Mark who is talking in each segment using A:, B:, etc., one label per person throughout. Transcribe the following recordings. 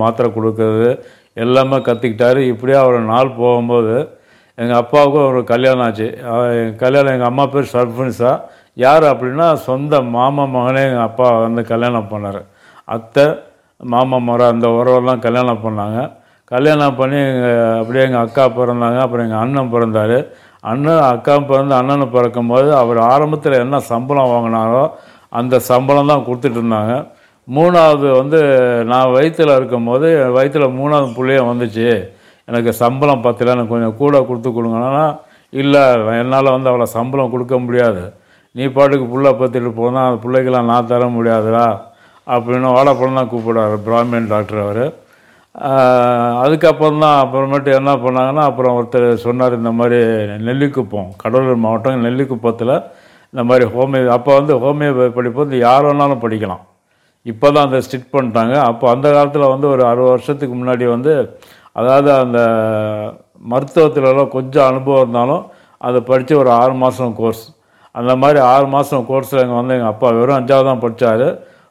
A: மாத்திரை கொடுக்கறது எல்லாமே கற்றுக்கிட்டாரு இப்படியே அவர் நாள் போகும்போது எங்கள் அப்பாவுக்கும் ஒரு கல்யாணம் ஆச்சு அவ- எங்க கல்யாணம் எங்கள் அம்மா பேர் சர்ஃபனிஸா யார் அப்படின்னா சொந்த மாமா மகனே எங்கள் அப்பா வந்து கல்யாணம் பண்ணார் அத்தை மாமா மரம் அந்த உறவெல்லாம் கல்யாணம் பண்ணாங்க கல்யாணம் பண்ணி எங்கள் அப்படியே எங்கள் அக்கா பிறந்தாங்க அப்புறம் எங்கள் அண்ணன் பிறந்தார் அண்ணன் அக்கா பிறந்து அண்ணன் பிறக்கும்போது அவர் ஆரம்பத்தில் என்ன சம்பளம் வாங்கினாரோ அந்த சம்பளம் தான் கொடுத்துட்டு இருந்தாங்க மூணாவது வந்து நான் வயிற்றில் இருக்கும்போது வயிற்றில் மூணாவது புள்ளைய வந்துச்சு எனக்கு சம்பளம் பத்தல எனக்கு கொஞ்சம் கூட கொடுத்து கொடுங்கன்னா இல்லை என்னால் வந்து அவ்வளோ சம்பளம் கொடுக்க முடியாது நீ பாட்டுக்கு புள்ள பற்றிட்டு போனால் அந்த பிள்ளைக்கெல்லாம் நான் தர முடியாதுடா அப்படின்னு வாழைப்பழம் தான் கூப்பிடுவார் பிராமின் டாக்டர் அவர் அதுக்கப்புறம் தான் அப்புறமேட்டு என்ன பண்ணாங்கன்னா அப்புறம் ஒருத்தர் சொன்னார் இந்த மாதிரி நெல்லிக்குப்பம் கடலூர் மாவட்டம் நெல்லிக்குப்பத்தில் இந்த மாதிரி ஹோமியோ அப்போ வந்து ஹோமியோ படிப்பு வந்து யார் வேணாலும் படிக்கலாம் இப்போ தான் அதை ஸ்டிட் பண்ணிட்டாங்க அப்போ அந்த காலத்தில் வந்து ஒரு அறுபது வருஷத்துக்கு முன்னாடி வந்து அதாவது அந்த மருத்துவத்துலலாம் கொஞ்சம் அனுபவம் இருந்தாலும் அதை படித்து ஒரு ஆறு மாதம் கோர்ஸ் அந்த மாதிரி ஆறு மாதம் கோர்ஸில் எங்கள் வந்து எங்கள் அப்பா வெறும் அஞ்சாவது தான் படித்தார்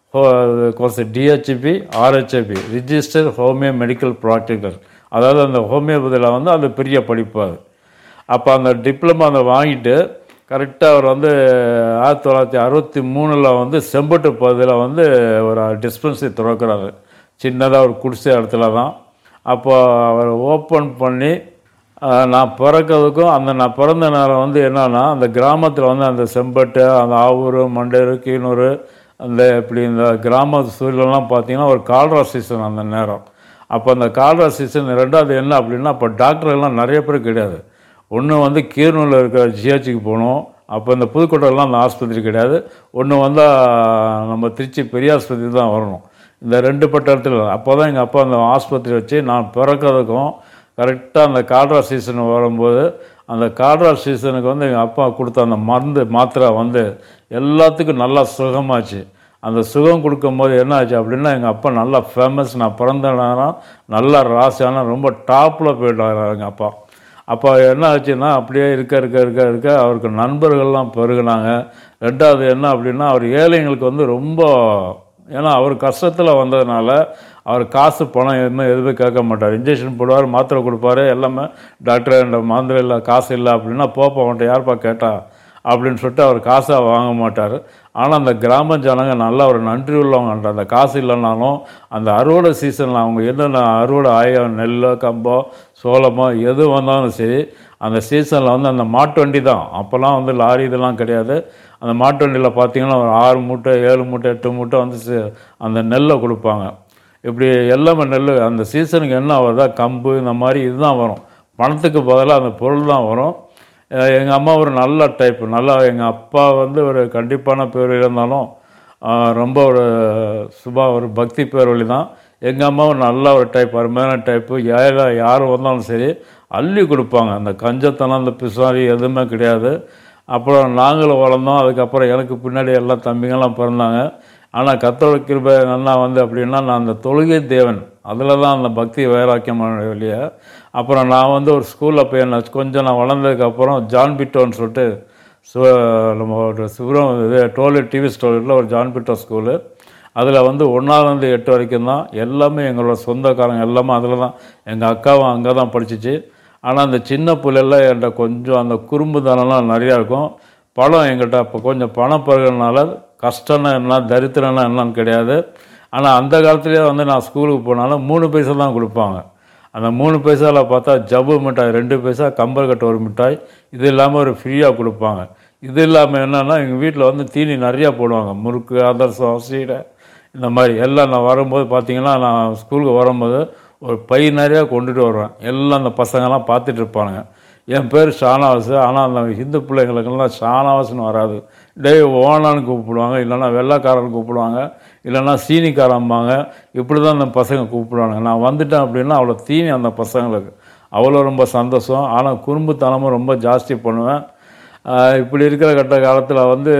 A: course DHP RHP register homeo medical practical அதாவது அந்த ஹோமியோபதியில் வந்து அது பெரிய படிப்பு அது அப்போ அந்த டிப்ளமா அதை வாங்கிட்டு கரெக்டாக அவர் வந்து ஆயிரத்தி தொள்ளாயிரத்தி அறுபத்தி மூணில் வந்து செம்பட்டு பகுதியில் வந்து ஒரு டிஸ்பென்சரி திறக்கிறாரு சின்னதாக ஒரு குடிசை இடத்துல தான் அப்போ அவர் ஓப்பன் பண்ணி ஆஹ், நான் பிறக்கிறதுக்கும் அந்த நான் பிறந்த நேரம் வந்து என்னன்னா அந்த கிராமத்தில் வந்து அந்த செம்பட்டு அந்த ஆவூர் மண்டேரு கீழூர் அந்த இப்படி இந்த கிராம சூழலெல்லாம் பார்த்தீங்கன்னா ஒரு கால்ரா சீசன் அந்த நேரம் அப்போ அந்த கால்ரா சீசன் ரெண்டாவது என்ன அப்படின்னா அப்போ டாக்டர் எல்லாம் நிறைய பேர் கிடையாது ஒன்று வந்து கீரனூரில் இருக்கிற ஜிஹெச்சுக்கு போகணும் அப்போ இந்த புதுக்கோட்டையிலாம் அந்த ஆஸ்பத்திரி கிடையாது ஒன்று வந்தால் நம்ம திருச்சி பெரிய ஆஸ்பத்திரி தான் வரணும் இந்த ரெண்டு பட்ட இடத்துல அப்போ தான் எங்கள் அப்பா அந்த ஆஸ்பத்திரி வச்சு நான் பிறக்கிறதுக்கும் கரெக்டாக அந்த கால்ரா சீசன் வரும்போது அந்த கால்ரா சீசனுக்கு வந்து எங்கள் அப்பா கொடுத்த அந்த மருந்து மாத்திரை வந்து எல்லாத்துக்கும் நல்லா சுகமாச்சு அந்த சுகம் கொடுக்கும்போது என்ன ஆச்சு அப்படின்னா எங்கள் அப்பா நல்லா ஃபேமஸ் நான் பிறந்த நேரம் நல்லா ராசியான ரொம்ப டாப்பில் போயிட்டார் எங்கள் அப்பா அப்போ என்ன ஆச்சுன்னா அப்படியே இருக்க இருக்க இருக்க இருக்க அவருக்கு நண்பர்கள்லாம் பெருகுனாங்க ரெண்டாவது என்ன அப்படின்னா அவர் ஏழைங்களுக்கு வந்து ரொம்ப ஏன்னா அவர் கஷ்டத்தில் வந்ததுனால அவர் காசு பணம் எதுவுமே எதுவுமே கேட்க மாட்டார் இன்ஜெக்ஷன் போடுவார் மாத்திரை கொடுப்பாரு எல்லாமே டாக்டர் இந்த மாத்திரை இல்லை காசு இல்லை அப்படின்னா போப்பா அவன்கிட்ட யார்ப்பா கேட்டா அப்படின்னு சொல்லிட்டு அவர் காசை வாங்க மாட்டார் ஆனால் அந்த கிராம ஜனங்க நல்லா ஒரு நன்றி உள்ளவங்க அந்த காசு இல்லைனாலும் அந்த அறுவடை சீசனில் அவங்க என்னென்ன அறுவடை ஆய நெல் கம்போ சோளமோ எது வந்தாலும் சரி அந்த சீசனில் வந்து அந்த மாட்டு வண்டி தான் அப்போல்லாம் வந்து லாரி இதெல்லாம் கிடையாது அந்த மாட்டு வண்டியில் பார்த்தீங்கன்னா ஒரு ஆறு மூட்டை ஏழு மூட்டை எட்டு மூட்டை வந்து சி- அந்த நெல்லை கொடுப்பாங்க இப்படி எல்லாமே நெல் அந்த சீசனுக்கு என்ன வருதா கம்பு இந்த மாதிரி இதுதான் வரும் பணத்துக்கு பதிலாக அந்த பொருள் தான் வரும் எங்கள் அம்மா ஒரு நல்ல டைப் நல்லா எங்கள் அப்பா வந்து ஒரு கண்டிப்பான பேர் இருந்தாலும் ஆஹ், ரொம்ப ஒரு சுபா ஒரு பக்தி பேர் வழி தான் எங்கள் அம்மா ஒரு நல்ல ஒரு டைப் அருமையான டைப்பு யார யார் வந்தாலும் சரி அள்ளி கொடுப்பாங்க அந்த கஞ்சத்தனம் அந்த பிசாரி எதுவுமே கிடையாது அப்புறம் நாங்களும் வளர்ந்தோம் அதுக்கப்புறம் எனக்கு பின்னாடி எல்லாம் தம்பிங்கெல்லாம் பிறந்தாங்க ஆனால் கத்தோட கிருபை அண்ணா வந்து அப்படின்னா நான் அந்த தொழுகை தேவன் அதில் தான் அந்த பக்தி வைராக்கியமான வெளியே அப்புறம் நான் வந்து ஒரு ஸ்கூலில் போய் என்ன கொஞ்சம் நான் வளர்ந்ததுக்கப்புறம் ஜான் பிட்டோன்னு சொல்லிட்டு சிவ நம்ம ஒரு சிவரம் இது டோலி டிவி ஸ்டோரியில் ஒரு ஜான் பிட்டோ ஸ்கூலு அதில் வந்து ஒன்றாவது எட்டு வரைக்கும் தான் எல்லாமே எங்களோட சொந்தக்காரங்க எல்லாமே அதில் தான் எங்கள் அக்காவும் அங்கே தான் படிச்சிச்சு ஆனால் அந்த சின்ன பிள்ளைல என்கிட்ட கொஞ்சம் அந்த குறும்புத்தனம்லாம் நிறையா இருக்கும் பணம் எங்கிட்ட அப்போ கொஞ்சம் பணம் பிறகுனால கஷ்டம்னா என்ன தரித்திரம்னா என்னன்னு கிடையாது ஆனால் அந்த காலத்துலேயே வந்து நான் ஸ்கூலுக்கு போனாலும் மூணு பைசா தான் கொடுப்பாங்க அந்த மூணு பைசாவில் பார்த்தா ஜவ்வு மிட்டாய் ரெண்டு பைசா கம்பல் கட்ட ஒரு மிட்டாய் இது இல்லாமல் ஒரு ஃப்ரீயாக கொடுப்பாங்க இது இல்லாமல் என்னென்னா எங்கள் வீட்டில் வந்து தீனி நிறையா போடுவாங்க முறுக்கு அதிரசம் சீடை இந்த மாதிரி எல்லாம் நான் வரும்போது பார்த்தீங்கன்னா நான் ஸ்கூலுக்கு வரும்போது ஒரு பை நிறையா கொண்டுட்டு வருவேன் எல்லாம் அந்த பசங்கெல்லாம் பார்த்துட்டு இருப்பானுங்க என் பேர் ஷானவாஸ் ஆனால் அந்த ஹிந்து பிள்ளைங்களுக்கெல்லாம் ஷானவாஸ்னு வராது டேய் ஓனான்னு கூப்பிடுவாங்க இல்லைன்னா வெள்ளைக்காரன் கூப்பிடுவாங்க இல்லைன்னா சீனிக்காரம்பாங்க இப்படி தான் அந்த பசங்க கூப்பிடுவானுங்க நான் வந்துட்டேன் அப்படின்னா அவ்வளோ தீனி அந்த பசங்களுக்கு அவ்வளோ ரொம்ப சந்தோஷம் ஆனால் குறும்புத்தனமும் ரொம்ப ஜாஸ்தி பண்ணுவேன் ஆஹ் இப்படி இருக்கிற கட்ட காலத்தில் வந்து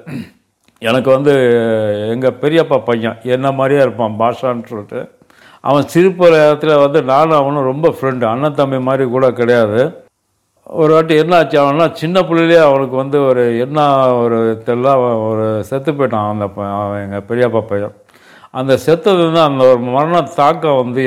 A: எனக்கு வந்து எங்கள் பெரியப்பா பையன் என்ன மாதிரியே இருப்பான் பாஷான்னு சொல்லிட்டு அவன் சிரிப்பு நேரத்தில் வந்து நானும் அவனும் ரொம்ப ஃப்ரெண்டு அண்ணன் தம்பி மாதிரி கூட கிடையாது ஒரு வாட்டி என்ன ஆச்சு அவனா சின்ன பிள்ளையிலே அவனுக்கு வந்து ஒரு என்ன ஒரு தெரியல அவன் ஒரு செத்து போயிட்டான் அந்த ப- அவன் எங்கள் பெரியப்பா பையன் அந்த செத்தது வந்து அந்த ஒரு மரண தாக்கம் வந்து